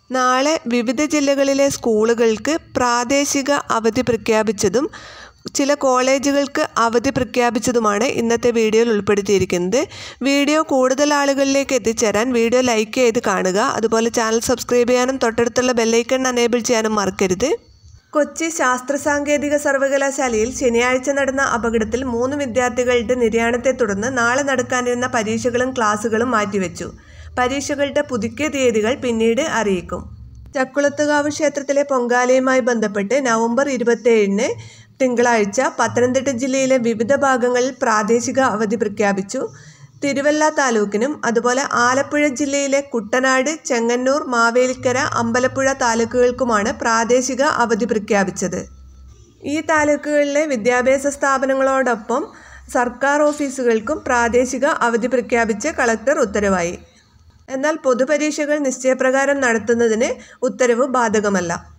നാളെ വിവിധ ജില്ലകളിലെ സ്കൂളുകൾക്ക് പ്രാദേശിക അവധി പ്രഖ്യാപിച്ചതും ചില കോളേജുകൾക്ക് അവധി പ്രഖ്യാപിച്ചതുമാണ് ഇന്നത്തെ വീഡിയോയിൽ ഉൾപ്പെടുത്തിയിരിക്കുന്നത് വീഡിയോ കൂടുതൽ ആളുകളിലേക്ക് എത്തിച്ചേരാൻ വീഡിയോ ലൈക്ക് ചെയ്ത് കാണുക അതുപോലെ ചാനൽ സബ്സ്ക്രൈബ് ചെയ്യാനും തൊട്ടടുത്തുള്ള ബെല്ലൈക്കൺ അനേബിൾ ചെയ്യാനും മറക്കരുത് കൊച്ചി ശാസ്ത്ര സാങ്കേതിക സർവകലാശാലയിൽ ശനിയാഴ്ച നടന്ന അപകടത്തിൽ മൂന്ന് വിദ്യാർത്ഥികളുടെ നിര്യാണത്തെ തുടർന്ന് നാളെ നടക്കാനിരുന്ന പരീക്ഷകളും ക്ലാസുകളും മാറ്റിവെച്ചു പരീക്ഷകളുടെ പുതുക്കിയ തീയതികൾ പിന്നീട് അറിയിക്കും ചക്കുളത്തുകാവ് ക്ഷേത്രത്തിലെ പൊങ്കാലയുമായി ബന്ധപ്പെട്ട് നവംബർ ഇരുപത്തേഴിന് തിങ്കളാഴ്ച പത്തനംതിട്ട ജില്ലയിലെ വിവിധ ഭാഗങ്ങളിൽ പ്രാദേശിക അവധി പ്രഖ്യാപിച്ചു തിരുവല്ല താലൂക്കിനും അതുപോലെ ആലപ്പുഴ ജില്ലയിലെ കുട്ടനാട് ചെങ്ങന്നൂർ മാവേലിക്കര അമ്പലപ്പുഴ താലൂക്കുകൾക്കുമാണ് പ്രാദേശിക അവധി പ്രഖ്യാപിച്ചത് ഈ താലൂക്കുകളിലെ വിദ്യാഭ്യാസ സ്ഥാപനങ്ങളോടൊപ്പം സർക്കാർ ഓഫീസുകൾക്കും പ്രാദേശിക അവധി പ്രഖ്യാപിച്ച് കളക്ടർ ഉത്തരവായി എന്നാൽ പൊതുപരീക്ഷകൾ നിശ്ചയപ്രകാരം നടത്തുന്നതിന് ഉത്തരവ് ബാധകമല്ല